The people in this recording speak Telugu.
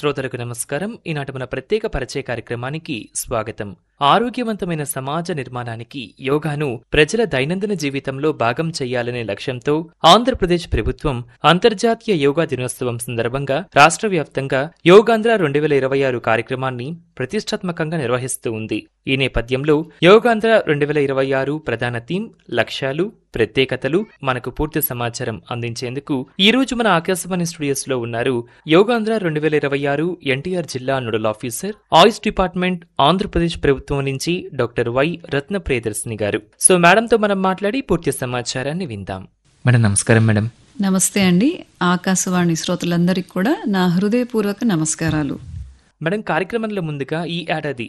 శ్రోతలకు నమస్కారం ఈనాటి మన ప్రత్యేక పరిచయ కార్యక్రమానికి స్వాగతం ఆరోగ్యవంతమైన సమాజ నిర్మాణానికి యోగాను ప్రజల దైనందిన జీవితంలో భాగం చేయాలనే లక్ష్యంతో ఆంధ్రప్రదేశ్ ప్రభుత్వం అంతర్జాతీయ యోగా దినోత్సవం సందర్భంగా రాష్ట్ర వ్యాప్తంగా యోగాంధ్ర రెండు వేల ఇరవై ఆరు కార్యక్రమాన్ని ప్రతిష్టాత్మకంగా నిర్వహిస్తూ ఉంది ఈ నేపథ్యంలో యోగాంధ్ర రెండు వేల ఇరవై ఆరు ప్రధాన థీమ్ లక్ష్యాలు ప్రత్యేకతలు మనకు పూర్తి సమాచారం అందించేందుకు ఈ రోజు మన ఆకాశవాణి స్టూడియోస్ లో ఉన్నారు యోగాంధ్ర రెండు వేల ఇరవై ఆరు ఎన్టీఆర్ జిల్లా nodal officer Ayush department Andhra Pradesh ప్రభుత్వం నుంచి డాక్టర్ వై రత్న ప్రియదర్శిని గారు సో మేడంతో మనం మాట్లాడి పూర్తి సమాచారాన్ని విందాం మేడం నమస్కారం మేడం నమస్తే అండి ఆకాశవాణి శ్రోతలందరికీ కూడా నా హృదయపూర్వక నమస్కారాలు మేడం కార్యక్రమంలో ముందుగా ఈ ఏడాది